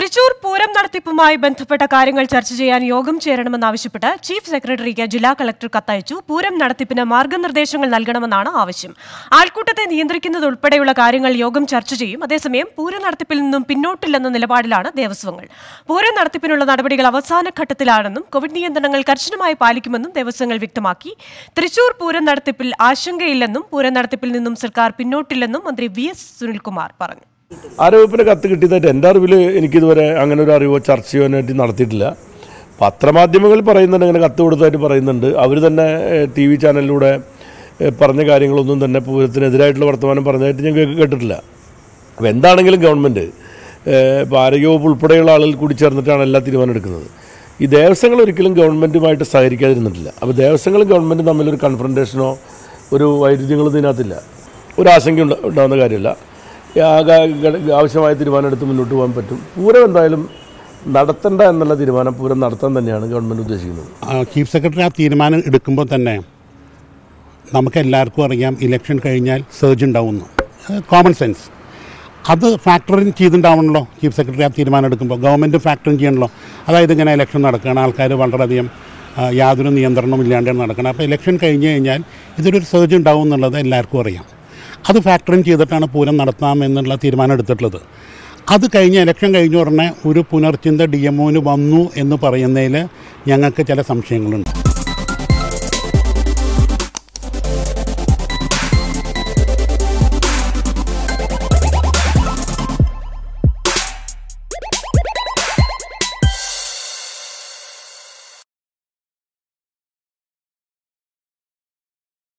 തൃശൂർ പൂരം നടത്തിപ്പുമായി ബന്ധപ്പെട്ട കാര്യങ്ങൾ ചർച്ച ചെയ്യാൻ യോഗം ചേരണമെന്നാവശ്യപ്പെട്ട് ചീഫ് സെക്രട്ടറിക്ക് ജില്ലാ കളക്ടർ കത്തയച്ചു പൂരം നടത്തിപ്പിന് മാർഗനിർദ്ദേശങ്ങൾ നൽകണമെന്നാണ് ആവശ്യം ആൾക്കൂട്ടത്തെ നിയന്ത്രിക്കുന്നതുൾപ്പെടെയുള്ള കാര്യങ്ങൾ യോഗം ചർച്ച ചെയ്യും അതേസമയം പൂരം നടത്തിപ്പിൽ നിന്നും പിന്നോട്ടില്ലെന്ന നിലപാടിലാണ് ദേവസ്വങ്ങൾ പൂരം നടത്തിപ്പിനുള്ള നടപടികൾ അവസാന ഘട്ടത്തിലാണെന്നും കോവിഡ് നിയന്ത്രണങ്ങൾ കർശനമായി പാലിക്കുമെന്നും ദേവസ്വങ്ങൾ വ്യക്തമാക്കി തൃശൂർ പൂരം നടത്തിപ്പിൽ ആശങ്കയില്ലെന്നും പൂരം നടത്തിപ്പിൽ നിന്നും സർക്കാർ പിന്നോട്ടില്ലെന്നും മന്ത്രി വി എസ് സുനിൽകുമാർ പറഞ്ഞു ആരോഗ്യത്തിന് കത്ത് കിട്ടിയതായിട്ട് എൻ്റെ അറിവിൽ എനിക്കിതുവരെ അങ്ങനെ ഒരു അറിവോ ചർച്ചയോ ആയിട്ട് നടത്തിയിട്ടില്ല പത്രമാധ്യമങ്ങൾ പറയുന്നുണ്ട് അങ്ങനെ കത്ത് കൊടുത്തതായിട്ട് പറയുന്നുണ്ട് അവർ തന്നെ ടി വി ചാനലിലൂടെ ഏഹ്, പറഞ്ഞ കാര്യങ്ങളൊന്നും തന്നെ പൂരത്തിനെതിരായിട്ടുള്ള വർത്തമാനം പറഞ്ഞതായിട്ട് ഞാൻ കേ- കേട്ടിട്ടില്ല അപ്പോൾ എന്താണെങ്കിലും ഗവൺമെൻറ് ഇപ്പോൾ ആരോഗ്യവകുപ്പ് ഉൾപ്പെടെയുള്ള ആളുകൾ കൂടി ചേർന്നിട്ടാണ് എല്ലാ തീരുമാനം എടുക്കുന്നത് ഈ ദേവസ്വങ്ങൾ ഒരിക്കലും ഗവൺമെൻറ്റുമായിട്ട് സഹകരിക്കാതിരുന്നിട്ടില്ല അപ്പോൾ ദേവസ്വങ്ങളും ഗവൺമെൻറ്റും തമ്മിലൊരു കൺഫ്രണ്ടേഷനോ ഒരു വൈരുദ്ധ്യങ്ങളോ ഇതിനകത്തില്ല ഒരു ആശങ്ക ഉണ്ട- ഉണ്ടാവുന്ന കാര്യമില്ല ആ ഗ- ഗ- ആവശ്യമായ തീരുമാനം എടുത്ത് മുന്നോട്ട് പോകാൻ പറ്റും പൂരം എന്തായാലും നടത്തണ്ട എന്നുള്ള തീരുമാനം പൂരം നടത്താൻ തന്നെയാണ് ഗവൺമെൻറ് ഉദ്ദേശിക്കുന്നത് ആ, ചീഫ് സെക്രട്ടറി ആ തീരുമാനം എടുക്കുമ്പോൾ തന്നെ നമുക്ക് എല്ലാവർക്കും അറിയാം ഇലക്ഷൻ കഴിഞ്ഞാൽ സർജ് ഉണ്ടാവുന്നു കോമൺ സെൻസ് അത് ഫാക്ടറിങ് ചെയ്തിട്ടുണ്ടാവണല്ലോ ചീഫ് സെക്രട്ടറി ആ തീരുമാനം എടുക്കുമ്പോൾ ഗവൺമെൻറ് ഫാക്ടറിങ് ചെയ്യണല്ലോ അതായത് ഇങ്ങനെ ഇലക്ഷൻ നടക്കുകയാണ് ആൾക്കാർ വളരെയധികം ആ, യാതൊരു നിയന്ത്രണവും ഇല്ലാണ്ടാണ് നടക്കണം അപ്പോൾ ഇലക്ഷൻ കഴിഞ്ഞ് കഴിഞ്ഞാൽ ഇതിലൊരു സർജ് ഉണ്ടാവും എന്നുള്ളത് എല്ലാവർക്കും അറിയാം അത് ഫാക്ടറിങ് ചെയ്തിട്ടാണ് പൂരം നടത്താം എന്നുള്ള തീരുമാനം എടുത്തിട്ടുള്ളത് അത് കഴിഞ്ഞ് ഇലക്ഷൻ കഴിഞ്ഞ ഉടനെ ഒരു പുനർചിന്ത ഡി എം വന്നു എന്ന് പറയുന്നതിൽ ഞങ്ങൾക്ക് ചില സംശയങ്ങളുണ്ട്